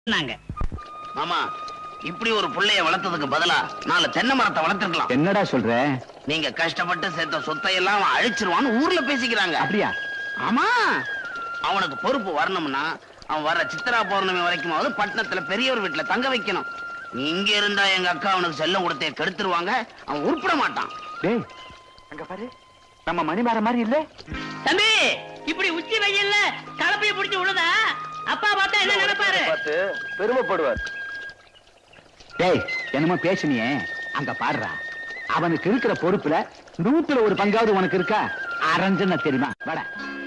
நாங்க மாமா இப்படி ஒரு புள்ளைய வளர்த்ததுக்கு பதிலா நாலு தென்னை மரத்தை வளர்த்திருக்கலாம் என்னடா சொல்ற நீங்க கஷ்டப்பட்டு சேர்த்த சொத்தை எல்லாம் அவன் அழிச்சிருவான்னு ஊர்ல பேசிக்கிறாங்க அப்படியா ஆமா அவனுக்கு பொறுப்பு வரணும்னா அவன் வர்ற சித்ரா பௌர்ணமி வரைக்குமாவது பட்டணத்துல பெரியவர் வீட்டுல தங்க வைக்கணும் இங்க இருந்தா எங்க அக்கா அவனுக்கு செல்லம் கொடுத்தே கெடுத்துருவாங்க அவன் உருப்பிட மாட்டான் டேய் அங்க பாரு நம்ம மணிமாற மாதிரி இல்ல தம்பி இப்படி உச்சி வெயில்ல கலப்பைய பிடிச்சு விழுதா அப்பா பார்த்தா என்ன நினைப்பாரு பார்த்து பெருமைப்படுவார் டேய் என்னமோ பேசுனியே அங்க பாடுறா அவனுக்கு இருக்கிற பொறுப்புல நூத்துல ஒரு பங்காவது உனக்கு இருக்கா அரஞ்சன தெரியுமா வாடா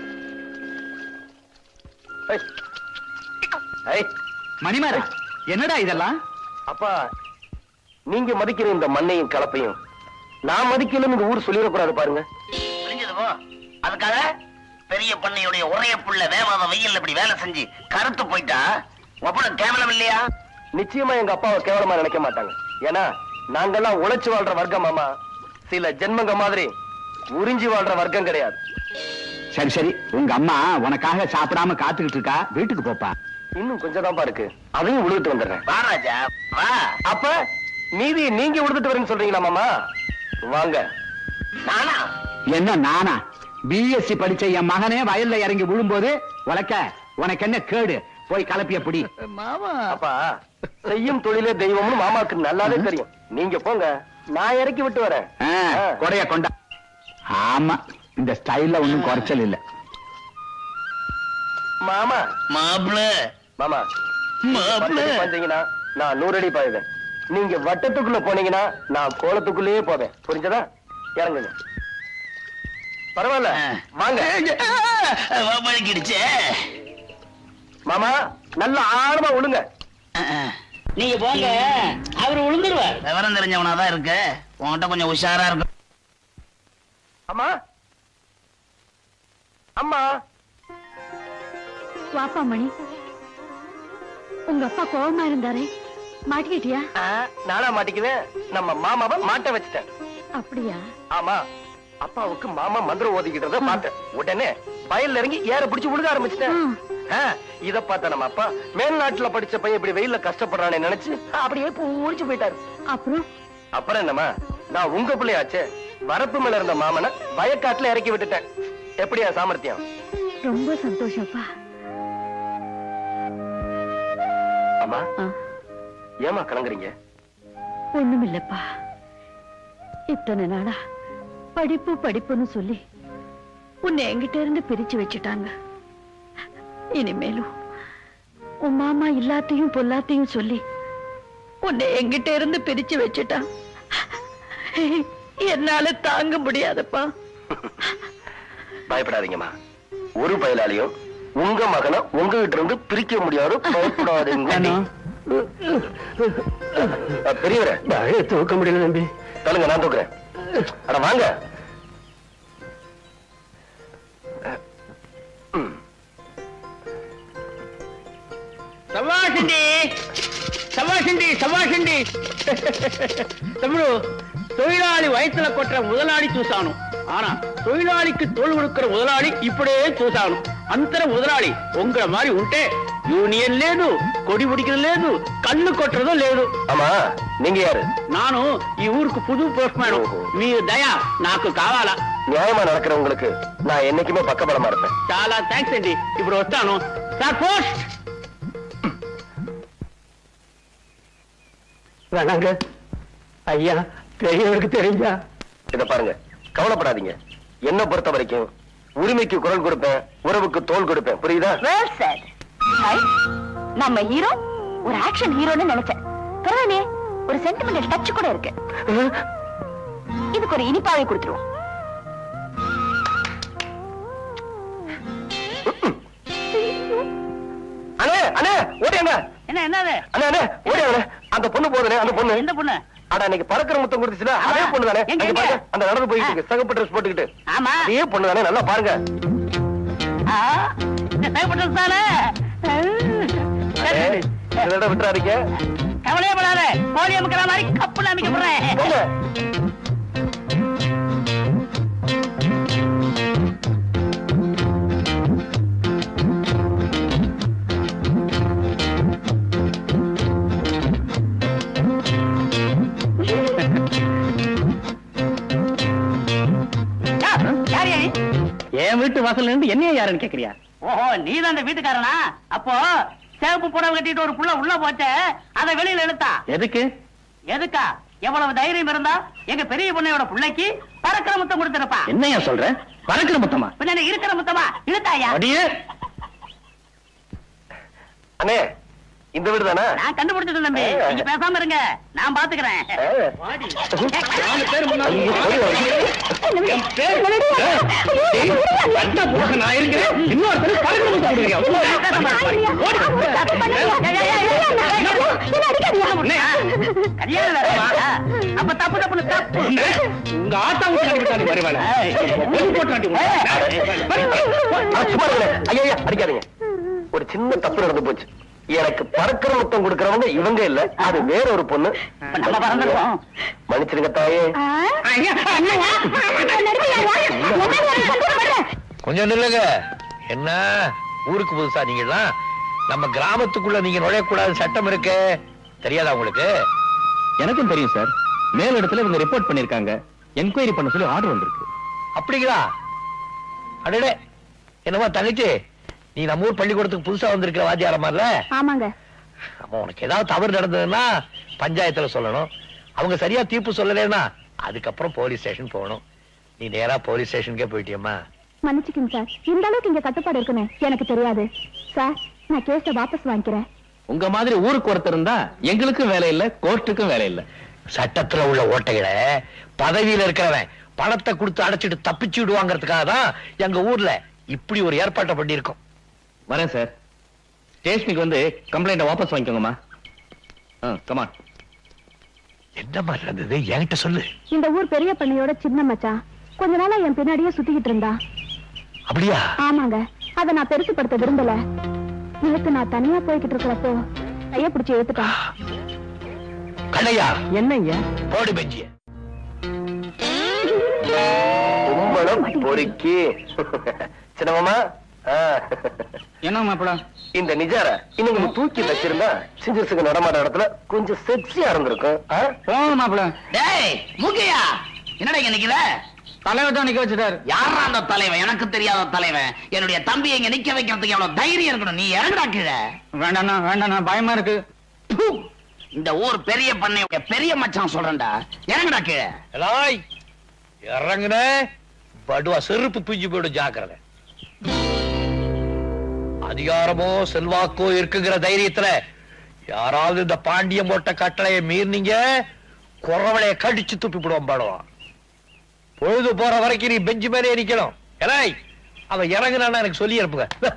ஏய். ஏய், மணிமாரா என்னடா இதெல்லாம் அப்பா நீங்க மதிக்கிற இந்த மண்ணையும் கலப்பையும் நான் மதிக்கலன்னு இந்த ஊர் சொல்லிடக்கூடாது பாருங்க புரிஞ்சது போ அதுக்காக பெரிய பண்ணையுடைய உரைய புள்ள வேவாத வெயில்ல இப்படி வேலை செஞ்சு கருத்து போயிட்டா ஒப்பன கேவலம் இல்லையா நிச்சயமா எங்க அப்பாவை கேவலமா நினைக்க மாட்டாங்க ஏன்னா நாங்கெல்லாம் உழைச்சு வாழ்ற வர்க்கம் மாமா சில ஜென்மங்க மாதிரி உறிஞ்சி வாழ்ற வர்க்கம் கிடையாது சரி சரி உங்க அம்மா உனக்காக சாப்பிடாம காத்துக்கிட்டு இருக்கா வீட்டுக்கு போப்பா இன்னும் கொஞ்சம் தான் இருக்கு அதையும் உழுதுட்டு வந்துடுறேன் வா ராஜா வா அப்ப மீதி நீங்க உழுதுட்டு வரேன்னு சொல்றீங்களா மாமா வாங்க நானா என்ன நானா பிஎஸ்சி படிச்ச என் மகனே வயல்ல இறங்கி விழும்போது உனக்க உனக்கு என்ன கேடு போய் கலப்பிய பிடி அப்பா செய்யும் தொழிலே தெய்வம்னு மாமாவுக்கு நல்லாவே தெரியும் நீங்க போங்க நான் இறக்கி விட்டு வரேன் ஆ, ஆ. கொடைய கொண்டா ஆமா இந்த ஸ்டைல்ல ஒண்ணும் குறைச்சல் இல்ல மாமா மாப்பிள மாமா மாப்பிள பத்தடி பாய்ஞ்சீங்கன்னா நான் நூறு அடி பாயுவேன் நீங்க வட்டத்துக்குள்ள போனீங்கன்னா நான் கோலத்துக்குள்ளேயே போவேன் புரிஞ்சதா இறங்குங்க பரவாயில்ல வாங்க வழுக்கிடுச்சே மாமா நல்ல ஆழமா விழுங்க நீங்க போங்க அவர் விழுந்துருவார் விவரம் தெரிஞ்சவனாதான் இருக்கு உன்கிட்ட கொஞ்சம் உஷாரா இருக்கும் அம்மா அம்மா வாப்பா மணி உங்க அப்பா கோவமா இருந்தாரே மாட்டிக்கிட்டியா ஆ, நானா மாட்டிக்குவேன் நம்ம மாமாவை மாட்ட வச்சுட்டேன் அப்படியா ஆமா அப்பாவுக்கு மாமா மந்திரம் ஓதிக்கிட்டத பார்த்தேன் உடனே வயல்ல இறங்கி ஏற பிடிச்சு விழுக ஆரம்பிச்சிட்டேன் ம். ஆ, இத பார்த்த நம்ம அப்பா மேல்நாட்டுல படிச்ச பையன் இப்படி வெயில்ல கஷ்டப்படுறானே நினைச்சு அப்படியே பூரிச்சு போயிட்டாரு அப்புறம் அப்புறம் என்னம்மா நான் உங்க பிள்ளையாச்சே வரப்பு மேல இருந்த மாமனை வயக்காட்டுல இறக்கி விட்டுட்டேன் எப்படியா சாமர்த்தியம் ரொம்ப சந்தோஷம்ப்பா அம்மா ஆ, ஏமா கலங்குறீங்க ஒண்ணுமில்லப்பா இத்தனை நாளா படிப்பு படிப்புன்னு சொல்லி உன்னை என்கிட்ட இருந்து பிரிச்சு வச்சுட்டாங்க இனிமேலும் உன் மாமா எல்லாத்தையும் பொல்லாத்தையும் சொல்லி உன்னை என்கிட்ட இருந்து பிரிச்சு வச்சுட்டான் என்னால தாங்க முடியாதப்பா பயப்படாதீங்கம்மா ஒரு பயலாலையும் உங்க மகனை உங்ககிட்ட இருந்து பிரிக்க முடியாது பயப்படாதீங்க அ, பெரியவரே தூக்க முடியல நம்பி சொல்லுங்க நான் தூக்குறேன் அட வாங்க ம். சவாஷண்டி சவாஷண்டி சவாஷண்டி తమ్ముడు தொழிலாளி వయసుல కొట్టిన முதலாளி చూశాను ஆனா தொழிலாளிக்கு தோல் கொடுக்கிற முதலாளி ఇప్పుడే చూశాను అంతర முதலாளி உங்கள மாதிரி ఉంటే యూనియన్ లేదు కొడి పిడికిన లేదు కన్ను కొట్టడం లేదు ஆமா நீங்க யாரு నాను ఈ ఊరుకు పుదు పోస్ట్ మ్యాన్ ఓహో. మీ దయ నాకు కావాలా நியாயமா நடக்கிறவங்களுக்கு நான் என்னைக்குமே பக்கபலமா இருப்பேன் చాలా థ్యాంక్స్ అండి ఇప్పుడు వస్తాను సార్ పోస్ట్ வேணாங்க ஐயா பெரியவருக்கு தெரிஞ்சா இத பாருங்க கவலைப்படாதீங்க என்ன பொறுத்த வரைக்கும் உரிமைக்கு குரல் கொடுப்பேன் உறவுக்கு தோல் கொடுப்பேன் புரியுதா வெல் சார் நம்ம ஹீரோ ஒரு ஆக்ஷன் ஹீரோன்னு நினைச்சேன் பரவாயில்லையே ஒரு சென்டிமெண்டல் டச் கூட இருக்கு இதுக்கு ஒரு இனிப்பாவே கொடுத்துருவோம் அண்ணே அண்ணே ஓடியாங்க என்ன என்னது அண்ணே அண்ணே ஓடியாங்க அந்த பொண்ணு போதுனே அந்த பொண்ணு எந்த பொண்ணு அட அன்னைக்கு பறக்கிற முத்தம் கொடுத்துச்சுல ஆமா. அதே பொண்ணு தானே எங்க, அங்க எங்க? பாருங்க, அந்த நடந்து போயிட்டு இருக்கு சகப்பு ட்ரெஸ் போட்டுக்கிட்டு ஆமா அதே பொண்ணு தானே நல்லா பாருங்க ஆ, இந்த தேவைப்பட்டது தானே அண்ணே, இந்த தடவை விட்டுறாதீங்க கவலையே படாத கோழி அமைக்கிற மாதிரி கப்புல அமைக்க போறேன் போங்க வாசல்ல இருந்து என்னைய யாருன்னு கேக்குறியா ஓஹோ நீ தான் அந்த வீட்டுக்காரனா அப்போ சேப்பு புடவை கட்டிட்டு ஒரு புள்ள உள்ள போச்சே அதை வெளியில இழுத்தா எதுக்கு எதுக்கா எவ்வளவு தைரியம் இருந்தா எங்க பெரிய பொண்ணையோட பிள்ளைக்கு பறக்கிற முத்தம் கொடுத்திருப்பா என்னையா சொல்ற பறக்கிற மொத்தமா பின்ன இருக்கிற முத்தமா இழுத்தாயா அடியே அண்ணே இந்த வீடு தானே நான் கண்டுபிடிச்சிட்டேன் தம்பி நீங்க பேசாம இருங்க நான் பாத்துக்கிறேன் நாலு பேர் முன்னாடி என் பேர் ஏய், கட்ட போக நான் இருக்கிறேன் இன்னொருத்தர் பறக்கிற மொத்தம் கொடுக்குறியா? ஓடி. அண்ணே, கல்யாணம் வேறயா? அப்ப தப்பு தப்புன்னு தப்பு அண்ணே, உங்க ஆத்தா விட்டு அனுப்பிட்டாங்க வருவாள போட்டாண்டி ஆ, சும்மா இருங்களே. ஐயா ஐயா, அடிக்காதீங்க ஒரு சின்ன தப்பு நடந்து போச்சு எனக்கு பறக்கிற முத்தம் கொடுக்கறவங்க இவங்க இல்ல அது வேற ஒரு பொண்ணு இப்ப நம்ம பறந்துருக்கோம் மன்னிச்சிருங்க தாயே கொஞ்சம் நில்லுங்க என்ன ஊருக்கு புதுசா நீங்கலாம் நம்ம கிராமத்துக்குள்ள நீங்க நுழையக்கூடாது சட்டம் இருக்கு தெரியாதா உங்களுக்கு எனக்கும் தெரியும் சார் மேல் இடத்துல இவங்க ரிப்போர்ட் பண்ணிருக்காங்க என்கொயரி பண்ண சொல்லி ஆர்டர் வந்திருக்கு அப்படிங்களா அடடே என்னமா தங்கச்சி நீ நம்ம ஊர் பள்ளிக்கூடத்துக்கு புதுசா வந்திருக்கிற வாத்தியார மாதிரில ஆமாங்க அப்ப உனக்கு ஏதாவது தவறு நடந்ததுன்னா பஞ்சாயத்துல சொல்லணும் அவங்க சரியா தீர்ப்பு சொல்லலைன்னா அதுக்கப்புறம் போலீஸ் ஸ்டேஷன் போகணும் நீ நேரா போலீஸ் ஸ்டேஷனுக்கே போயிட்டியம்மா மன்னிச்சுக்கங்க சார் இந்த அளவுக்கு இங்க கட்டுப்பாடு இருக்குன்னு எனக்கு தெரியாது சார் நான் கேஸ வாபஸ் வாங்கிக்கிறேன் உங்க மாதிரி ஊருக்கு ஒருத்தர் இருந்தா எங்களுக்கும் வேலை இல்ல கோர்ட்டுக்கும் வேலை இல்ல சட்டத்துல உள்ள ஓட்டைகளை பதவியில இருக்கிறவன் பணத்தை கொடுத்து அடைச்சிட்டு தப்பிச்சு விடுவாங்கிறதுக்காக தான் எங்க ஊர்ல இப்படி ஒரு ஏற்பாட்டை பண்ணியிருக்கோம் வரேன் சார் ஸ்டேஷனுக்கு வந்து கம்ப்ளைண்ட வாபஸ் வாங்கிக்கோங்கம்மா கமான் என்ன மாதிரி இருந்தது என்கிட்ட சொல்லு இந்த ஊர் பெரிய பண்ணையோட சின்ன மச்சான் கொஞ்ச நாளா என் பின்னாடியே சுத்திக்கிட்டு இருந்தா அப்படியா ஆமாங்க அத நான் பெருசுப்படுத்த விரும்பல நேத்து நான் தனியா போய்கிட்டு இருக்கிறப்போ கைய பிடிச்சு ஏத்துட்டான் கண்ணையா என்னங்க போடு பெஞ்சிய கும்பலம் பொறுக்கி சின்னமாமா என்ன மாப்பிள இந்த நிஜார இன்னும் கொஞ்சம் தூக்கி வச்சிருந்தா சிஞ்சிருசுக்கு நடமாட்ட இடத்துல கொஞ்சம் செக்ஸியா இருந்திருக்கும் ஆ? போங்க மாப்பிள டேய் மூக்கையா என்னடா இங்க நிக்கிற தலைவர் தான் நிக்க வச்சுட்டாரு யாரா அந்த தலைவன் எனக்கு தெரியாத தலைவன் என்னுடைய தம்பி இங்க நிக்க வைக்கிறதுக்கு எவ்வளவு தைரியம் இருக்கணும் நீ இறங்குடா கீழே வேண்டாண்ணா வேண்டாண்ணா பயமா இருக்கு ப்பு! இந்த ஊர் பெரிய பண்ணைய பெரிய மச்சான் சொல்றேன்டா இறங்குடா கீழே எலாய் இறங்குன படுவா செருப்பு பிஞ்சு போயிடும் ஜாக்கிரதை அதிகாரமோ செல்வாக்கோ இருக்குங்கிற தைரியத்துல யாராவது இந்த பாண்டியம் போட்ட கட்டளையை மீறினீங்க குறவளைய கடிச்சு துப்பி விடுவோம் பாடுவான் பொழுது போற வரைக்கும் நீ பெஞ்சு மேலே நிக்கணும் எலாய் அவன் இறங்குனான்னு எனக்கு சொல்லி அனுப்புங்க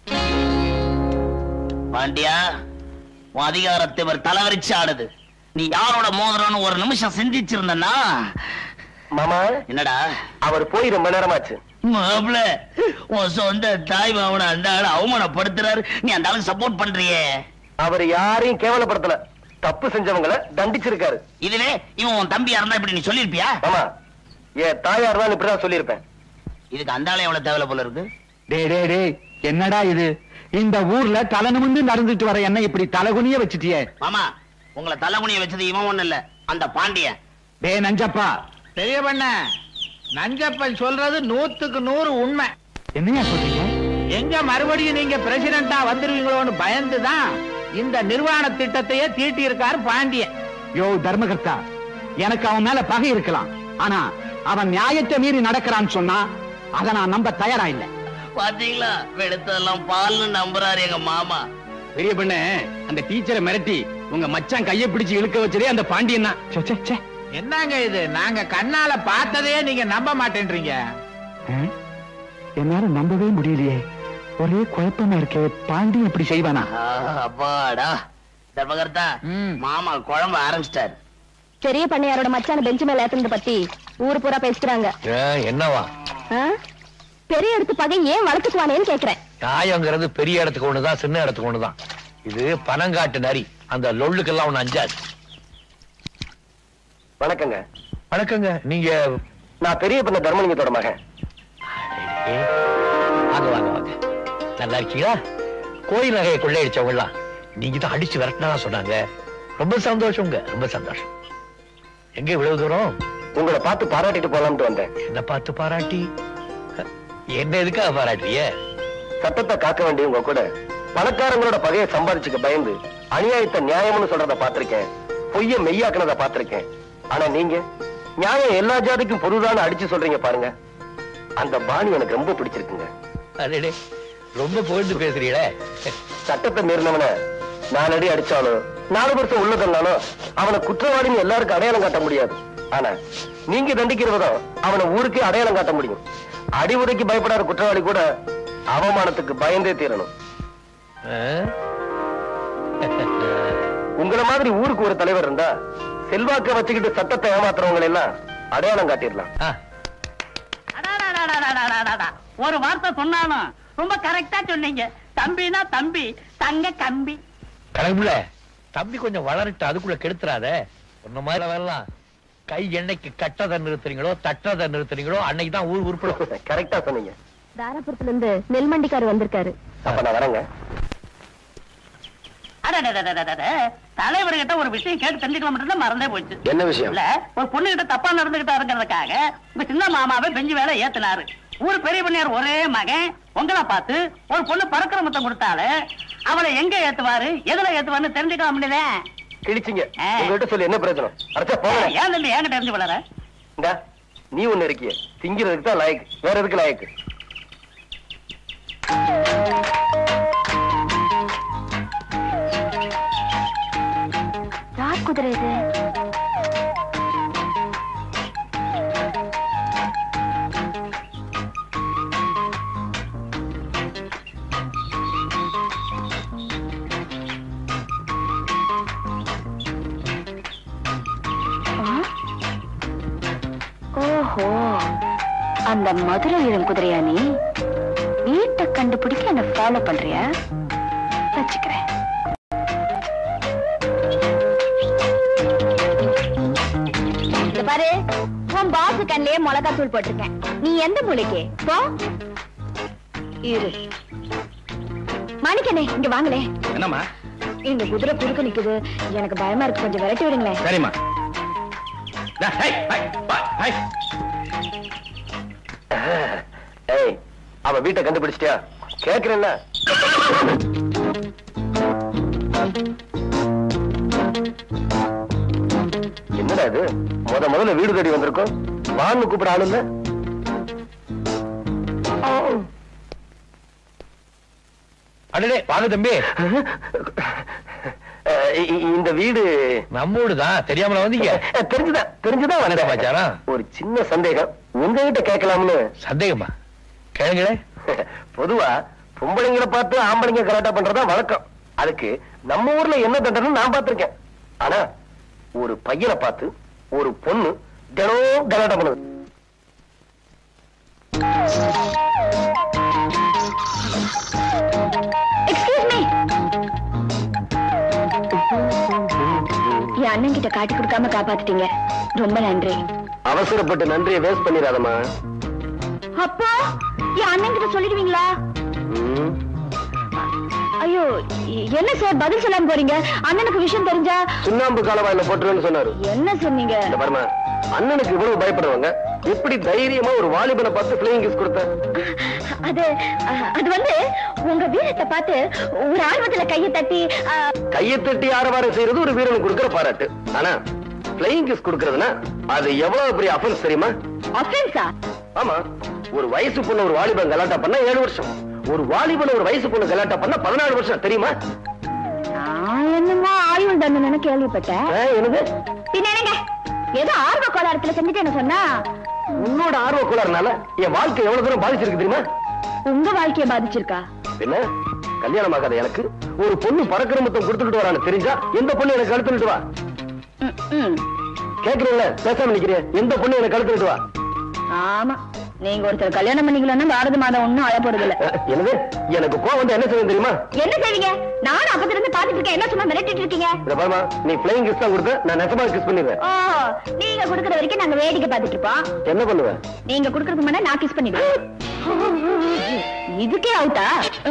பாண்டியா உன் அதிகாரத்தை இவர் தலைவரிச்சு ஆடுது நீ யாரோட மோதிரம்னு ஒரு நிமிஷம் சிந்திச்சிருந்தனா மாமா என்னடா அவர் போய் ரொம்ப நேரமாச்சு மாப்ள உன் சொந்த தாய் மாவன அந்த ஆளை அவமானப்படுத்துறாரு நீ அந்த ஆளுக்கு சப்போர்ட் பண்றியே அவர் யாரையும் கேவலப்படுத்தல தப்பு செஞ்சவங்கள தண்டிச்சிருக்காரு இதுவே இவன் உன் தம்பியா இருந்தா இப்படி நீ சொல்லிருப்பியா மாமா என் தாயார் தான் இப்படிதான் சொல்லியிருப்பேன் இதுக்கு அந்த ஆளு எவ்வளவு தேவை போல இருக்கு டேய் டேய் டேய் என்னடா இது இந்த ஊர்ல தலை நிமிர்ந்து நடந்துட்டு வர என்ன இப்படி தலைகுனிய வச்சுட்டியே மாமா உங்களை தலைகுனிய வச்சது இவன் ஒண்ணு இல்ல அந்த பாண்டியன் டேய் நஞ்சப்பா பெரிய பண்ண நஞ்சப்பன் சொல்றது நூத்துக்கு நூறு உண்மை என்னையா சொல்றீங்க எங்க மறுபடியும் நீங்க பிரசிடண்டா வந்துருவீங்களோன்னு பயந்துதான் இந்த நிர்வாண திட்டத்தையே தீட்டி இருக்காரு பாண்டியன் யோ தர்மகர்த்தா எனக்கு அவன் மேல பகை இருக்கலாம் ஆனா அவன் நியாயத்தை மீறி நடக்கிறான்னு சொன்னா அதை நான் நம்ப தயாரா இல்ல பாத்தீங்களா வெளுத்ததெல்லாம் பால்னு நம்புறாரு எங்க மாமா பெரிய பண்ண அந்த டீச்சரை மிரட்டி உங்க மச்சான் கைய பிடிச்சு இழுக்க வச்சதே அந்த பாண்டியன் தான் ச்சே, ச்சே, ச்சே. என்னங்க இது நாங்க கண்ணால பார்த்ததே நீங்க நம்ப மாட்டேன்றீங்க ஆ? என்னால நம்பவே முடியலையே ஒரே குழப்பமா இருக்கே பாண்டியன் இப்படி செய்வானா ஆ, அப்பாடா தர்மகர்த்தா ம். மாமா குழம்பு ஆரம்பிச்சிட்டாரு பெரிய பண்ணையாரோட மச்சான பெஞ்சு மேல ஏத்துனத பத்தி ஊரு பூரா பேசிக்கிறாங்க ஏன், என்னவா ஆ? பெரிய எடுத்து பகை ஏன் வளர்த்துக்குவானேன்னு கேக்குறேன் நியாயங்கிறது பெரிய இடத்துக்கு ஒண்ணுதான் சின்ன இடத்துக்கு ஒண்ணுதான் இது பனங்காட்டு நரி அந்த லொள்ளுக்கெல்லாம் ஒண்ணு அஞ்சாது வணக்கங்க வணக்கங்க நீங்க நான் பெரிய பண்ண தர்மலிங்கத்தோட மகன் ஏய், வாங்க வாங்க வாங்க நல்லா இருக்கீங்களா கோயில் நகையை கொள்ளையடிச்சவங்கலாம் நீங்க தான் அடிச்சு விரட்டினா சொன்னாங்க ரொம்ப சந்தோஷங்க ரொம்ப சந்தோஷம் எங்க இவ்வளவு தூரம் உங்களை பார்த்து பாராட்டிட்டு போலாம்னு வந்தேன் என்ன பார்த்து பாராட்டி என்ன எதுக்காக பாராட்டுறிய சட்டத்தை காக்க வேண்டியவங்க கூட பணக்காரங்களோட பகையை சம்பாதிச்சுக்க பயந்து அநியாயத்தை நியாயம்னு சொல்றத பாத்திருக்கேன் பொய்ய மெய்யாக்குனத பாத்திருக்கேன் ஆனா நீங்க நியாயம் எல்லா ஜாதிக்கும் பொதுதான அடிச்சு சொல்றீங்க பாருங்க அந்த பாணி எனக்கு ரொம்ப பிடிச்சிருக்குங்க அடடே ரொம்ப புகழ்ந்து பேசுறீங்களே சட்டத்தை மீறினவன நாலு அடி அடிச்சாலும் நாலு வருஷம் உள்ள தந்தாலும் அவனை குற்றவாளின்னு எல்லாருக்கும் அடையாளம் காட்ட முடியாது ஆனா நீங்க தண்டிக்கிறவதும் அவனை ஊருக்கே அடையாளம் காட்ட முடியும் அடி உதைக்கு பயப்படாத குற்றவாளி கூட அவமானத்துக்கு பயந்தே தீரணும் ஆ? உங்களை மாதிரி ஊருக்கு ஒரு தலைவர் இருந்தா செல்வாக்க வச்சுக்கிட்டு சட்டத்தை ஏமாத்துறவங்களை எல்லாம் அடையாளம் காட்டிடலாம் ஆ, அடாடாடாடாடாடாடாடா. ஒரு வார்த்தை சொன்னாலும் ரொம்ப கரெக்டா சொன்னீங்க தம்பினா தம்பி தங்க கம்பி கணக்குல தம்பி கொஞ்சம் வளரட்டு அதுக்குள்ள கெடுத்துறாத உன்ன மாதிரி வரலாம் கை எண்ணெய்க்கு கட்டதை நிறுத்துறீங்களோ தட்டதை நிறுத்துறீங்களோ அன்னைக்கு தான் ஊர் உருப்படும் கரெக்டா சொன்னீங்க தாராபுரத்துல இருந்து நெல்மண்டிக்காரு வந்திருக்காரு அப்ப நான் வரேங்க அடடடடடடட. தலைவர்கிட்ட ஒரு விஷயம் கேட்டு தெரிஞ்சுக்கலாம் மட்டும் மறந்தே போச்சு என்ன விஷயம் இல்ல ஒரு பொண்ணு கிட்ட தப்பா நடந்துகிட்டாருங்கிறதுக்காக உங்க சின்ன மாமாவை பெஞ்சு வேலை ஏத்துனாரு ஊர் பெரிய பண்ணியார் ஒரே மகன் உங்களை பார்த்து ஒரு பொண்ணு பறக்கிற முத்தம் கொடுத்தாலே அவளை எங்க ஏத்துவாரு எதுல ஏத்துவாருன்னு தெரிஞ்சுக்கலாம் முடியல கிழிச்சிங்க ஆ. உங்ககிட்ட சொல்லி என்ன பிரயோஜனம் அரைச்சா போங்க ஏன் தம்பி என்கிட்ட தெரிஞ்சு வளர இந்தா, நீ ஒண்ணு இருக்கிய திங்கிறதுக்கு தான் லாயக்கு வேற எதுக்கு லாயக்கு யார் குதிரை இது ஆ? ஓஹோ அந்த மதுரை வீரன் குதிரையா நீ வீட்டை கண்டுபிடிக்க என்ன ஃபாலோ பண்றியா வச்சுக்கிறேன் இந்த பாரு உன் பாசு கண்ணிலே மிளகா தூள் போட்டிருக்கேன் நீ எந்த மூளைக்கு போ இரு மாணிக்கண்ணே இங்க வாங்களே என்னம்மா இந்த குதிரை குறுக்க நிக்குது எனக்கு பயமா இருக்கு கொஞ்சம் விரட்டி விடுங்களேன் சரிம்மா ஏய் அவ வீட்டை கண்டுபிடிச்சிட்டியா கேக்குறேன்ல என்னடா இது முத முதல்ல வீடு தேடி வந்திருக்கோம் வான்னு கூப்பிட ஆளு இல்ல அடடே வாங்க தம்பி அஹ் இ- இ- இந்த வீடு நம்ம ஊடுதான் தெரியாமல வந்தீங்க அஹ் தெரிஞ்சுதான் தெரிஞ்சுதான் என்ன வந்தேன். சமாச்சாரம்? ஒரு சின்ன சந்தேகம் உங்ககிட்ட கேட்கலாம்னு சந்தேகமா கேளுங்களே பொதுவா பொம்பளைங்களை பார்த்து ஆம்பளைங்க கலாட்டா பண்றதா வழக்கம் அதுக்கு நம்ம ஊர்ல என்ன தண்டனை நான் பார்த்திருக்கேன் ஆனா ஒரு பையனை பார்த்து ஒரு பொண்ணு தினம் கலாட்டா பண்ணுது எக்ஸ்கியூஸ் மீ என் அண்ணன் கிட்ட காட்டி கொடுக்காம காப்பாத்திட்டீங்க ரொம்ப நன்றி அவசரப்பட்டு நன்றியை வேஸ்ட் பண்ணிடாதம்மா அப்போ என் அண்ணன் கிட்ட சொல்லிடுவீங்களா ம். ஐயோ எ- என்ன சார் பதில் சொல்லாம போறீங்க அண்ணனுக்கு விஷயம் தெரிஞ்சா சுண்ணாம்பு காலவாயில போட்டுருன்னு சொன்னாரு என்ன சொன்னீங்க இந்த பாருமா அண்ணனுக்கு இவ்வளவு பயப்படுறவங்க எப்படி தைரியமா ஒரு வாலிபனை பார்த்து பிளேயிங் கிஸ் கொடுத்த அது அஹ், அது வந்து உங்க வீரத்தை பார்த்து ஒரு ஆர்வத்துல கையை தட்டி அஹ், கையை தட்டி ஆரவாரம் செய்யறது ஒரு வீரனுக்கு கொடுக்கிற பாராட்டு ஆனா பிளேயிங் கிஸ் கொடுக்கறதுனா அது எவ்வளவு பெரிய அஃபென்ஸ் தெரியுமா offense-ஆ? ஆமா ஒரு வயசு பொண்ணு ஒரு வாலிபன் கலாட்டா பண்ணா ஏழு வருஷம் ஒரு வாலிபன் ஒரு வயசு பொண்ணு கலாட்டா பண்ணா பதினாலு வருஷம் தெரியுமா நான் என்னமோ ஆயுள் தண்டனை கேள்விப்பட்டேன் ஆ, என்னது பின்ன என்னங்க ஏதோ ஆர்வ கோளாறுல செஞ்சுட்டேன்னு சொன்னா உன்னோட ஆர்வ கோளாறுனால என் வாழ்க்கை எவ்வளவு தூரம் பாதிச்சிருக்கு தெரியுமா உங்க வாழ்க்கைய பாதிச்சிருக்கா என்ன கல்யாணம் ஆகாத எனக்கு ஒரு பொண்ணு பறக்கிற முத்தம் கொடுத்துட்டு வரான்னு தெரிஞ்சா எந்த பொண்ணு எனக்கு கழுத்துட்டு வா ம், ம். கேக்குறீங்களா பேசாம நிக்கிறேன் எந்த பொண்ணு எனக்கு கழுத்துட்டு வா ஆமா நீங்க ஒருத்தர் கல்யாணம் பண்ணிக்கலன்னா பாரத மாதம் ஒண்ணும் அழ போறது இல்ல அஹ், என்னது எனக்கு கோவம் வந்து என்ன செய்யும் தெரியுமா என்ன செய்வீங்க நானும் அப்பத்துல இருந்து பாத்துட்டு இருக்கேன் என்ன சும்மா மிரட்டிட்டு இருக்கீங்க இத பாருமா நீ பிளைங் கிஸ் தான் கொடுத்த நான் நெசமா கிஸ் பண்ணிடுவேன் ஓ நீங்க குடுக்கற வரைக்கும் நாங்க வேடிக்கை பார்த்துட்டு இருப்போம் என்ன பண்ணுவேன் நீங்க குடுக்கறதுக்கு முன்னாடி நான் கிஸ் பண்ணிடுவேன் இதுக்கே அவுட்டா